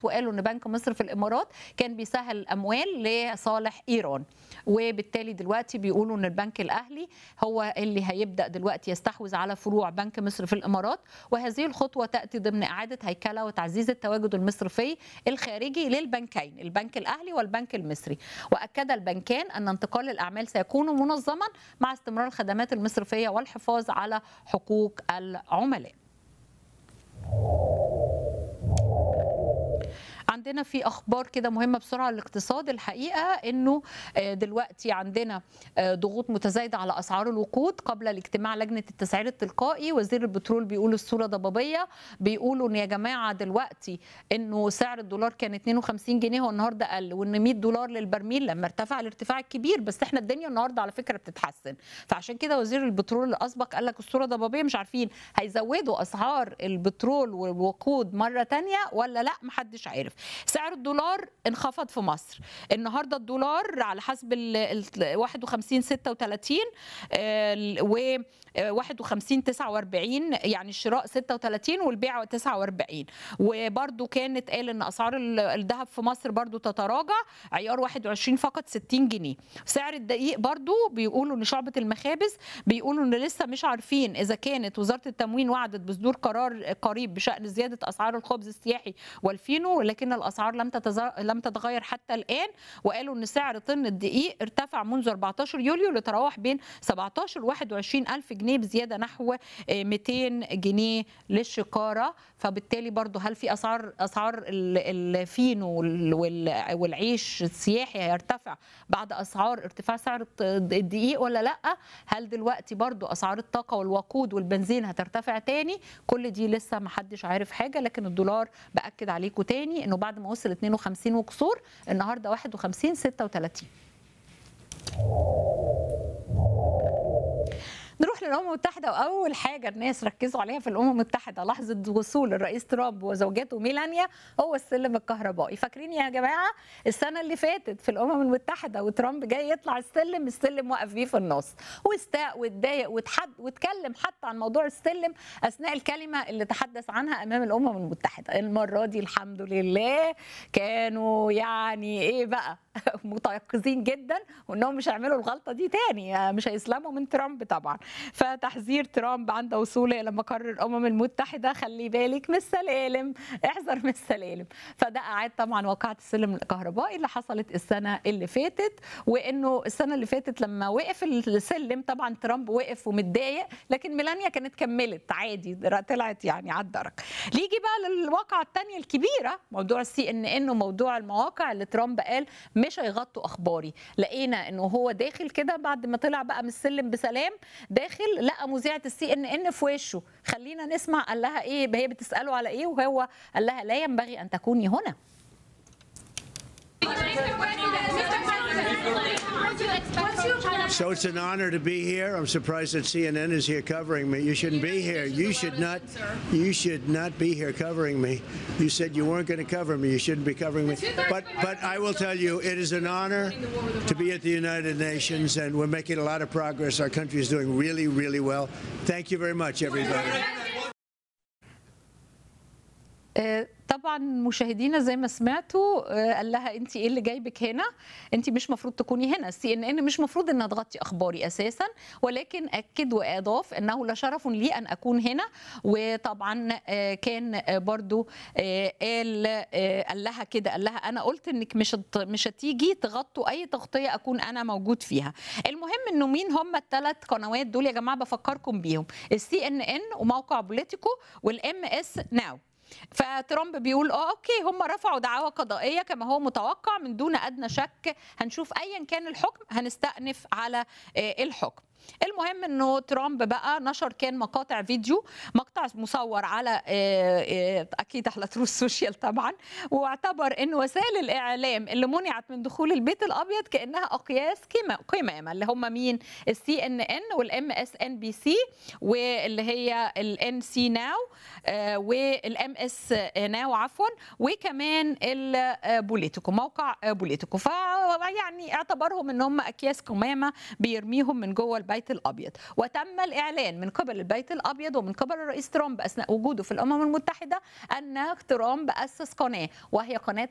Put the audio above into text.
وقالوا ان بنك مصر في الامارات كان بيسهل الاموال لصالح ايران وبالتالي دلوقتي بيقولوا ان البنك الاهلي هو اللي هيبدا دلوقتي يستحوذ على فروع بنك مصر في الامارات وهذه الخطوه تاتي ضمن اعاده هيكله وتعزيز التواجد المصرفي الخارجي للبنكين البنك الاهلي والبنك المصري واكد البنكان ان انتقال الاعمال سيكون منظما مع استمرار الخدمات المصرفيه والحفاظ على حقوق العملاء عندنا في اخبار كده مهمه بسرعه الاقتصاد الحقيقه انه دلوقتي عندنا ضغوط متزايده على اسعار الوقود قبل الاجتماع لجنه التسعير التلقائي وزير البترول بيقول الصوره ضبابيه بيقولوا ان يا جماعه دلوقتي انه سعر الدولار كان 52 جنيه والنهارده قل وان 100 دولار للبرميل لما ارتفع الارتفاع الكبير بس احنا الدنيا النهارده على فكره بتتحسن فعشان كده وزير البترول الاسبق قال لك الصوره ضبابيه مش عارفين هيزودوا اسعار البترول والوقود مره ثانيه ولا لا محدش عارف سعر الدولار انخفض في مصر النهارده الدولار على حسب ال 51 36 و 51 49 يعني الشراء 36 والبيع 49 وبرده كانت قال ان اسعار الذهب في مصر برده تتراجع عيار 21 فقط 60 جنيه سعر الدقيق برده بيقولوا ان شعبه المخابز بيقولوا ان لسه مش عارفين اذا كانت وزاره التموين وعدت بصدور قرار قريب بشان زياده اسعار الخبز السياحي والفينو ولكن الاسعار لم لم تتغير حتى الان وقالوا ان سعر طن الدقيق ارتفع منذ 14 يوليو لتراوح بين 17 و 21 الف جنيه بزياده نحو 200 جنيه للشكاره فبالتالي برضو هل في اسعار اسعار الفينو والعيش السياحي هيرتفع بعد اسعار ارتفاع سعر الدقيق ولا لا هل دلوقتي برضو اسعار الطاقه والوقود والبنزين هترتفع تاني كل دي لسه ما حدش عارف حاجه لكن الدولار باكد عليكم تاني انه بعد ما وصل 52 وكسور النهارده 51 36 نروح للامم المتحده واول حاجه الناس ركزوا عليها في الامم المتحده لحظه وصول الرئيس ترامب وزوجته ميلانيا هو السلم الكهربائي فاكرين يا جماعه السنه اللي فاتت في الامم المتحده وترامب جاي يطلع السلم السلم وقف بيه في النص واستاء واتضايق واتحد واتكلم حتى عن موضوع السلم اثناء الكلمه اللي تحدث عنها امام الامم المتحده المره دي الحمد لله كانوا يعني ايه بقى متيقظين جدا وانهم مش هيعملوا الغلطه دي تاني مش هيسلموا من ترامب طبعا فتحذير ترامب عند وصوله الى مقر الامم المتحده خلي بالك من السلالم احذر من السلالم فده اعاد طبعا واقعه السلم الكهربائي اللي حصلت السنه اللي فاتت وانه السنه اللي فاتت لما وقف السلم طبعا ترامب وقف ومتضايق لكن ميلانيا كانت كملت عادي طلعت يعني على الدرج نيجي بقى للواقعه الثانيه الكبيره موضوع السي ان ان وموضوع المواقع اللي ترامب قال مش هيغطوا اخباري لقينا انه هو داخل كده بعد ما طلع بقى من السلم بسلام داخل لقى مذيعه السي ان ان في وشه خلينا نسمع قال لها ايه هي بتساله على ايه وهو قال لها لا ينبغي ان تكوني هنا So it's an honor to be here. I'm surprised that CNN is here covering me. You shouldn't be here. You should not. You should not be here covering me. You said you weren't going to cover me. You shouldn't be covering me. But but I will tell you, it is an honor to be at the United Nations, and we're making a lot of progress. Our country is doing really really well. Thank you very much, everybody. طبعا مشاهدينا زي ما سمعتوا قال لها انت ايه اللي جايبك هنا انت مش مفروض تكوني هنا السي ان ان مش مفروض انها تغطي اخباري اساسا ولكن اكد واضاف انه لشرف لي ان اكون هنا وطبعا كان برضو قال قال لها كده قال لها انا قلت انك مش مش هتيجي تغطوا اي تغطيه اكون انا موجود فيها المهم انه مين هم الثلاث قنوات دول يا جماعه بفكركم بيهم السي ان ان وموقع بوليتيكو والام اس ناو فترامب بيقول اه اوكي هم رفعوا دعاوى قضائيه كما هو متوقع من دون ادنى شك هنشوف ايا كان الحكم هنستأنف على الحكم المهم انه ترامب بقى نشر كان مقاطع فيديو مقطع مصور على اكيد على تروس سوشيال طبعا واعتبر ان وسائل الاعلام اللي منعت من دخول البيت الابيض كانها اقياس قمامه اللي هم مين السي ان ان والام اس ان بي سي واللي هي الان سي ناو والام اس ناو عفوا وكمان البوليتيكو موقع بوليتيكو فيعني اعتبرهم ان هم اكياس قمامه بيرميهم من جوه البلد البيت الابيض وتم الاعلان من قبل البيت الابيض ومن قبل الرئيس ترامب اثناء وجوده في الامم المتحده ان ترامب اسس قناه وهي قناه